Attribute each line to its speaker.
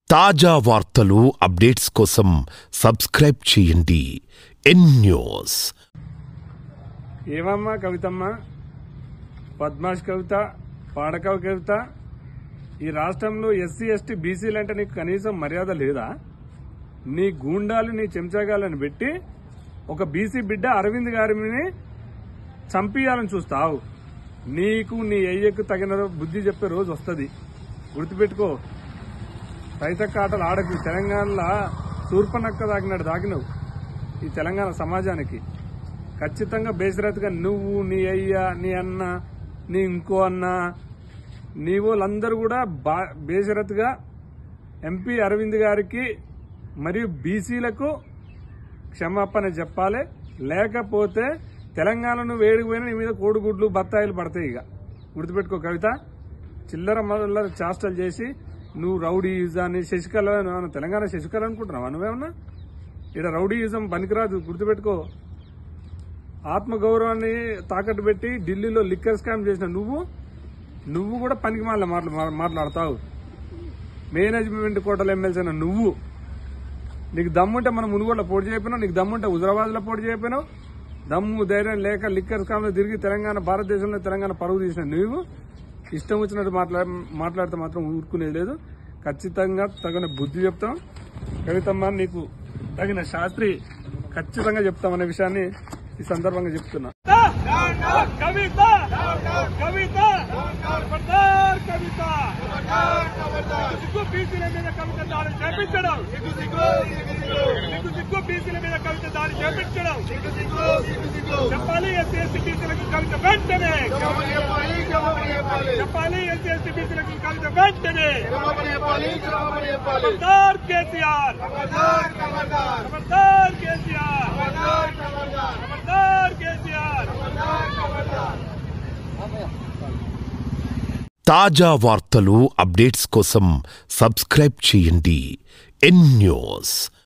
Speaker 1: తాజా వార్తలు అప్డేట్స్ కోసం సబ్స్క్రైబ్ చేయండి ఎన్ న్యూస్
Speaker 2: ఏమమ్మా కవితమ్మ పద్మాష్ కవిత పాడకవి కవిత ఈ రాష్ట్రంలో ఎస్సీ ఎస్టీ బీసీలు అంటే నీకు కనీసం మర్యాద లేదా నీ గూండాలు నీ చెంచాగాలను పెట్టి ఒక బీసీ బిడ్డ అరవింద్ గారిని చంపియాలని చూస్తావు నీకు నీ అయ్యకు తగిన బుద్ధి చెప్పే రోజు వస్తుంది గుర్తుపెట్టుకో రైతక్క ఆటలు ఆడకు తెలంగాణలో సూర్పనక్క దాగినాడు దాగినవు ఈ తెలంగాణ సమాజానికి ఖచ్చితంగా బేసరత్గా నువ్వు నీ అయ్య నీ అన్న నీ ఇంకో అన్న నీ వాళ్ళందరూ కూడా బా బేసరత్గా ఎంపీ అరవింద్ గారికి మరియు బీసీలకు క్షమాపణ చెప్పాలి లేకపోతే తెలంగాణను వేడిపోయిన నీ మీద కోడిగుడ్లు బత్తాయిలు పడతాయి ఇక గుర్తుపెట్టుకో కవిత చిల్లర మల్లర చేష్టలు చేసి నువ్వు రౌడీ అని శశికళ నువ్వు తెలంగాణ శశికళ అనుకుంటున్నావా నువ్వేమన్నా ఇక్కడ రౌడీయిజం పనికిరాదు గుర్తుపెట్టుకో ఆత్మగౌరవాన్ని తాకట్టు పెట్టి ఢిల్లీలో లిక్కర్ స్కామ్ చేసిన నువ్వు నువ్వు కూడా పనికి మాల మాట్లాడతావు మేనేజ్మెంట్ కోటలో ఎమ్మెల్సీ అయిన నువ్వు నీకు దమ్ముంటే మనం మునుగోడులో పోటీ చేయకపోయినావు నీకు దమ్ముంటే హుజరాబాద్ లో పోటీ చేయకపోయినావు దమ్ము ధైర్యం లేక లిక్కర్ స్కామ్ లో తిరిగి తెలంగాణ భారతదేశంలో తెలంగాణ పరుగు తీసిన నువ్వు ఇష్టం వచ్చినట్టు మాట్లా మాట్లాడితే మాత్రం ఊరుకునేది లేదు ఖచ్చితంగా తగిన బుద్ధి చెప్తాం కవితమ్మ నీకు తగిన శాస్త్రి ఖచ్చితంగా చెప్తామనే విషయాన్ని ఈ సందర్భంగా చెప్తున్నా కవిత కవిత ఖబర్దార్ కవిత సిగ్గు బీసీల మీద కవిత దాడి చేపించడం సిగ్గు సిగ్గు బీసీల మీద కవిత దాడి చేపించడం చెప్పాలి ఎస్సీ ఎస్టీ బీసీలకు కవిత వెంటనే చెప్పాలి ఎస్సీ ఎస్టీ బీసీలకు కవిత వెంటనే ఖబర్దార్ కేసీఆర్ ఖబర్దార్ కేసీఆర్ ఖబర్దార్ కేసీఆర్
Speaker 1: తాజా వార్తలు అప్డేట్స్ కోసం సబ్స్క్రైబ్ చేయండి ఎన్ న్యూస్